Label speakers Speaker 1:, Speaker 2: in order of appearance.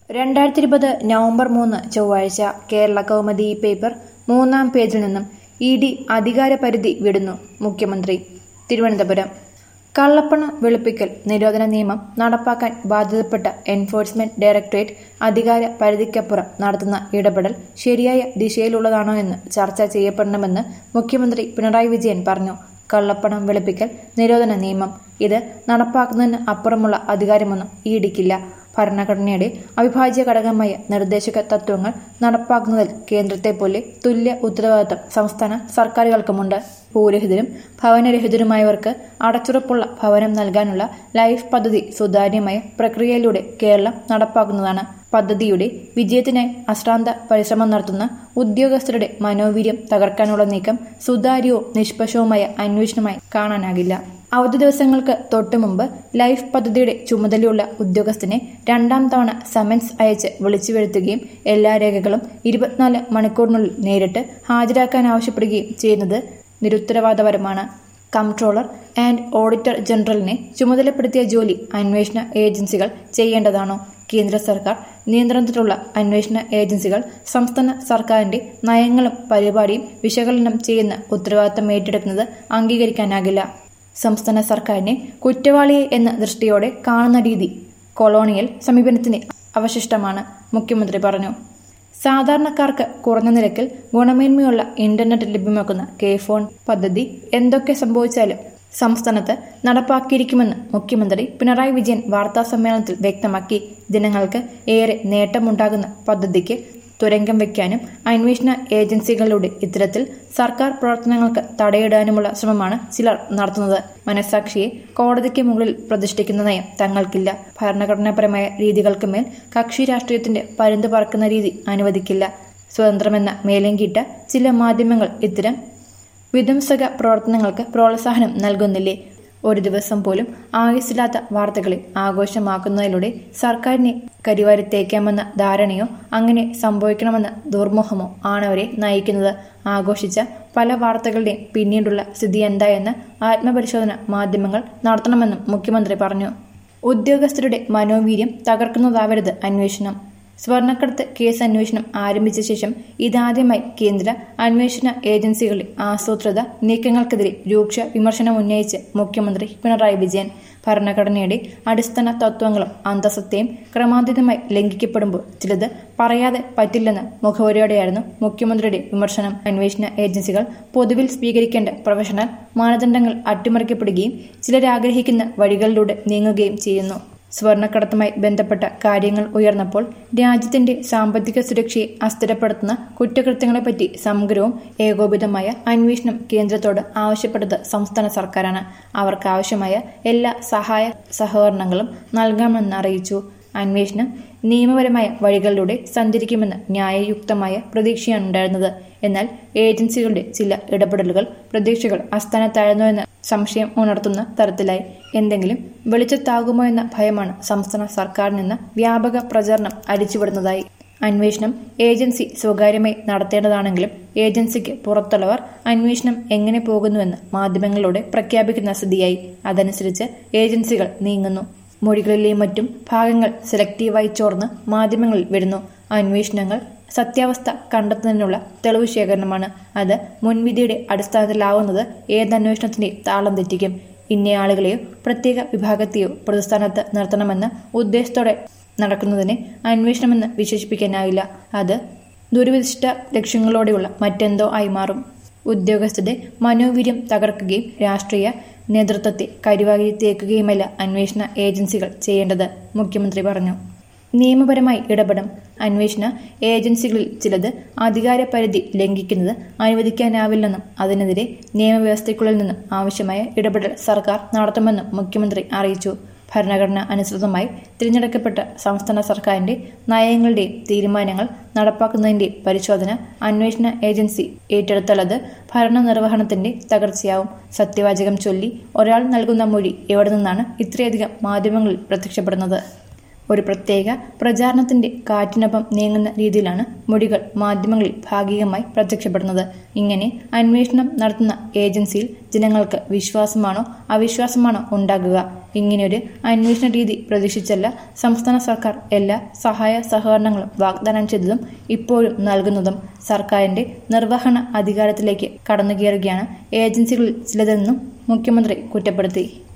Speaker 1: രണ്ടായിരത്തി ഇരുപത് നവംബർ മൂന്ന് ചൊവ്വാഴ്ച കേരള കൗമുദി പേപ്പർ മൂന്നാം പേജിൽ നിന്നും ഇ ഡി അധികാരപരിധി വിടുന്നു മുഖ്യമന്ത്രി തിരുവനന്തപുരം കള്ളപ്പണം വെളുപ്പിക്കൽ നിരോധന നിയമം നടപ്പാക്കാൻ ബാധ്യതപ്പെട്ട എൻഫോഴ്സ്മെന്റ് ഡയറക്ടറേറ്റ് അധികാര പരിധിക്കപ്പുറം നടത്തുന്ന ഇടപെടൽ ശരിയായ ദിശയിലുള്ളതാണോ എന്ന് ചർച്ച ചെയ്യപ്പെടണമെന്ന് മുഖ്യമന്ത്രി പിണറായി വിജയൻ പറഞ്ഞു കള്ളപ്പണം വെളുപ്പിക്കൽ നിരോധന നിയമം ഇത് നടപ്പാക്കുന്നതിന് അപ്പുറമുള്ള അധികാരമൊന്നും ഈടിക്കില്ല ഭരണഘടനയുടെ അവിഭാജ്യ ഘടകമായ നിർദ്ദേശക തത്വങ്ങൾ നടപ്പാക്കുന്നതിൽ കേന്ദ്രത്തെ പോലെ തുല്യ ഉത്തരവാദിത്തം സംസ്ഥാന സർക്കാരുകൾക്കുമുണ്ട് ഭൂരഹിതരും ഭവനരഹിതരുമായവർക്ക് അടച്ചുറപ്പുള്ള ഭവനം നൽകാനുള്ള ലൈഫ് പദ്ധതി സുതാര്യമായ പ്രക്രിയയിലൂടെ കേരളം നടപ്പാക്കുന്നതാണ് പദ്ധതിയുടെ വിജയത്തിനായി അശ്രാന്ത പരിശ്രമം നടത്തുന്ന ഉദ്യോഗസ്ഥരുടെ മനോവീര്യം തകർക്കാനുള്ള നീക്കം സുതാര്യവും നിഷ്പക്ഷവുമായ അന്വേഷണമായി കാണാനാകില്ല അവധി ദിവസങ്ങൾക്ക് തൊട്ടുമുമ്പ് ലൈഫ് പദ്ധതിയുടെ ചുമതലയുള്ള ഉദ്യോഗസ്ഥനെ രണ്ടാം തവണ സമൻസ് അയച്ച് വിളിച്ചു വരുത്തുകയും എല്ലാ രേഖകളും ഇരുപത്തിനാല് മണിക്കൂറിനുള്ളിൽ നേരിട്ട് ഹാജരാക്കാൻ ആവശ്യപ്പെടുകയും ചെയ്യുന്നത് നിരുത്തരവാദപരമാണ് കംട്രോളർ ആൻഡ് ഓഡിറ്റർ ജനറലിനെ ചുമതലപ്പെടുത്തിയ ജോലി അന്വേഷണ ഏജൻസികൾ ചെയ്യേണ്ടതാണോ കേന്ദ്ര സർക്കാർ നിയന്ത്രണത്തിലുള്ള അന്വേഷണ ഏജൻസികൾ സംസ്ഥാന സർക്കാരിന്റെ നയങ്ങളും പരിപാടിയും വിശകലനം ചെയ്യുന്ന ഉത്തരവാദിത്തം ഏറ്റെടുക്കുന്നത് അംഗീകരിക്കാനാകില്ല സംസ്ഥാന സർക്കാരിനെ കുറ്റവാളിയെ എന്ന ദൃഷ്ടിയോടെ കാണുന്ന രീതി കൊളോണിയൽ സമീപനത്തിന് അവശിഷ്ടമാണ് മുഖ്യമന്ത്രി പറഞ്ഞു സാധാരണക്കാർക്ക് കുറഞ്ഞ നിരക്കിൽ ഗുണമേന്മയുള്ള ഇന്റർനെറ്റ് ലഭ്യമാക്കുന്ന കെ ഫോൺ പദ്ധതി എന്തൊക്കെ സംഭവിച്ചാലും സംസ്ഥാനത്ത് നടപ്പാക്കിയിരിക്കുമെന്ന് മുഖ്യമന്ത്രി പിണറായി വിജയൻ വാർത്താ സമ്മേളനത്തിൽ വ്യക്തമാക്കി ജനങ്ങൾക്ക് ഏറെ നേട്ടമുണ്ടാകുന്ന പദ്ധതിക്ക് തുരങ്കം വയ്ക്കാനും അന്വേഷണ ഏജൻസികളുടെ ഇത്തരത്തിൽ സർക്കാർ പ്രവർത്തനങ്ങൾക്ക് തടയിടാനുമുള്ള ശ്രമമാണ് ചിലർ നടത്തുന്നത് മനസാക്ഷിയെ കോടതിക്ക് മുകളിൽ പ്രതിഷ്ഠിക്കുന്ന നയം തങ്ങൾക്കില്ല ഭരണഘടനാപരമായ രീതികൾക്ക് മേൽ കക്ഷി രാഷ്ട്രീയത്തിന്റെ പരുന്ത് പറക്കുന്ന രീതി അനുവദിക്കില്ല സ്വതന്ത്രമെന്ന മേലെങ്കിട്ട ചില മാധ്യമങ്ങൾ ഇത്തരം വിധ്വംസക പ്രവർത്തനങ്ങൾക്ക് പ്രോത്സാഹനം നൽകുന്നില്ലേ ഒരു ദിവസം പോലും ആയുസില്ലാത്ത വാർത്തകളെ ആഘോഷമാക്കുന്നതിലൂടെ സർക്കാരിനെ കരിവാരിത്തേക്കാമെന്ന ധാരണയോ അങ്ങനെ സംഭവിക്കണമെന്ന ദുർമോഹമോ ആണവരെ നയിക്കുന്നത് ആഘോഷിച്ച പല വാർത്തകളുടെയും പിന്നീടുള്ള സ്ഥിതി എന്തായെന്ന് ആത്മപരിശോധന മാധ്യമങ്ങൾ നടത്തണമെന്നും മുഖ്യമന്ത്രി പറഞ്ഞു ഉദ്യോഗസ്ഥരുടെ മനോവീര്യം തകർക്കുന്നതാവരുത് അന്വേഷണം സ്വർണ്ണക്കടത്ത് കേസ് അന്വേഷണം ആരംഭിച്ച ശേഷം ഇതാദ്യമായി കേന്ദ്ര അന്വേഷണ ഏജൻസികളുടെ ആസൂത്രിത നീക്കങ്ങൾക്കെതിരെ രൂക്ഷ വിമർശനം ഉന്നയിച്ച് മുഖ്യമന്ത്രി പിണറായി വിജയൻ ഭരണഘടനയുടെ അടിസ്ഥാന തത്വങ്ങളും അന്തസത്തയും ക്രമാതീതമായി ലംഘിക്കപ്പെടുമ്പോൾ ചിലത് പറയാതെ പറ്റില്ലെന്ന് മുഖവരിയോടെയായിരുന്നു മുഖ്യമന്ത്രിയുടെ വിമർശനം അന്വേഷണ ഏജൻസികൾ പൊതുവിൽ സ്വീകരിക്കേണ്ട പ്രൊഫഷണൽ മാനദണ്ഡങ്ങൾ അട്ടിമറിക്കപ്പെടുകയും ചിലരാഗ്രഹിക്കുന്ന വഴികളിലൂടെ നീങ്ങുകയും ചെയ്യുന്നു സ്വർണ്ണക്കടത്തുമായി ബന്ധപ്പെട്ട കാര്യങ്ങൾ ഉയർന്നപ്പോൾ രാജ്യത്തിന്റെ സാമ്പത്തിക സുരക്ഷയെ അസ്ഥിരപ്പെടുത്തുന്ന കുറ്റകൃത്യങ്ങളെപ്പറ്റി സമഗ്രവും ഏകോപിതമായ അന്വേഷണം കേന്ദ്രത്തോട് ആവശ്യപ്പെട്ടത് സംസ്ഥാന സർക്കാരാണ് അവർക്കാവശ്യമായ എല്ലാ സഹായ സഹകരണങ്ങളും നൽകാമെന്ന് അറിയിച്ചു അന്വേഷണം നിയമപരമായ വഴികളിലൂടെ സഞ്ചരിക്കുമെന്ന് ന്യായയുക്തമായ പ്രതീക്ഷയാണ് ഉണ്ടായിരുന്നത് എന്നാൽ ഏജൻസികളുടെ ചില ഇടപെടലുകൾ പ്രതീക്ഷകൾ അസ്ഥാനത്തായിരുന്നു എന്ന സംശയം ഉണർത്തുന്ന തരത്തിലായി എന്തെങ്കിലും വെളിച്ചത്താകുമോ എന്ന ഭയമാണ് സംസ്ഥാന സർക്കാരിൽ വ്യാപക പ്രചരണം അരിച്ചുവിടുന്നതായി അന്വേഷണം ഏജൻസി സ്വകാര്യമായി നടത്തേണ്ടതാണെങ്കിലും ഏജൻസിക്ക് പുറത്തുള്ളവർ അന്വേഷണം എങ്ങനെ പോകുന്നുവെന്ന് മാധ്യമങ്ങളിലൂടെ പ്രഖ്യാപിക്കുന്ന സ്ഥിതിയായി അതനുസരിച്ച് ഏജൻസികൾ നീങ്ങുന്നു മൊഴികളിലെയും മറ്റും ഭാഗങ്ങൾ സെലക്റ്റീവായി ചോർന്ന് മാധ്യമങ്ങളിൽ വരുന്നു അന്വേഷണങ്ങൾ സത്യാവസ്ഥ കണ്ടെത്തുന്നതിനുള്ള തെളിവ് ശേഖരണമാണ് അത് മുൻവിധിയുടെ അടിസ്ഥാനത്തിലാവുന്നത് ഏതന്വേഷണത്തിന്റെ താളം തെറ്റിക്കും ഇന്നയാളുകളെയോ പ്രത്യേക വിഭാഗത്തെയോ പ്രതിസ്ഥാനത്ത് നിർത്തണമെന്ന ഉദ്ദേശത്തോടെ നടക്കുന്നതിനെ അന്വേഷണമെന്ന് വിശേഷിപ്പിക്കാനാവില്ല അത് ദുർവിശിഷ്ട ലക്ഷ്യങ്ങളോടെയുള്ള മറ്റെന്തോ ആയി മാറും ഉദ്യോഗസ്ഥരുടെ മനോവീര്യം തകർക്കുകയും രാഷ്ട്രീയ നേതൃത്വത്തെ കരിവാരി തേക്കുകയുമല്ല അന്വേഷണ ഏജൻസികൾ ചെയ്യേണ്ടത് മുഖ്യമന്ത്രി പറഞ്ഞു നിയമപരമായി ഇടപെടും അന്വേഷണ ഏജൻസികളിൽ ചിലത് അധികാര പരിധി ലംഘിക്കുന്നത് അനുവദിക്കാനാവില്ലെന്നും അതിനെതിരെ നിയമവ്യവസ്ഥയ്ക്കുള്ളിൽ നിന്നും ആവശ്യമായ ഇടപെടൽ സർക്കാർ നടത്തുമെന്നും മുഖ്യമന്ത്രി അറിയിച്ചു ഭരണഘടന അനുസൃതമായി തിരഞ്ഞെടുക്കപ്പെട്ട സംസ്ഥാന സർക്കാരിന്റെ നയങ്ങളുടെയും തീരുമാനങ്ങൾ നടപ്പാക്കുന്നതിന്റെ പരിശോധന അന്വേഷണ ഏജൻസി ഏറ്റെടുത്തുള്ളത് ഭരണനിർവഹണത്തിന്റെ തകർച്ചയാവും സത്യവാചകം ചൊല്ലി ഒരാൾ നൽകുന്ന മൊഴി എവിടെ നിന്നാണ് ഇത്രയധികം മാധ്യമങ്ങളിൽ പ്രത്യക്ഷപ്പെടുന്നത് ഒരു പ്രത്യേക പ്രചാരണത്തിന്റെ കാറ്റിനൊപ്പം നീങ്ങുന്ന രീതിയിലാണ് മൊഴികൾ മാധ്യമങ്ങളിൽ ഭാഗികമായി പ്രത്യക്ഷപ്പെടുന്നത് ഇങ്ങനെ അന്വേഷണം നടത്തുന്ന ഏജൻസിയിൽ ജനങ്ങൾക്ക് വിശ്വാസമാണോ അവിശ്വാസമാണോ ഉണ്ടാകുക ഇങ്ങനെയൊരു അന്വേഷണ രീതി പ്രതീക്ഷിച്ചല്ല സംസ്ഥാന സർക്കാർ എല്ലാ സഹായ സഹകരണങ്ങളും വാഗ്ദാനം ചെയ്തതും ഇപ്പോഴും നൽകുന്നതും സർക്കാരിന്റെ നിർവഹണ അധികാരത്തിലേക്ക് കടന്നുകയറുകയാണ് ഏജൻസികളിൽ ചിലതെന്നും മുഖ്യമന്ത്രി കുറ്റപ്പെടുത്തി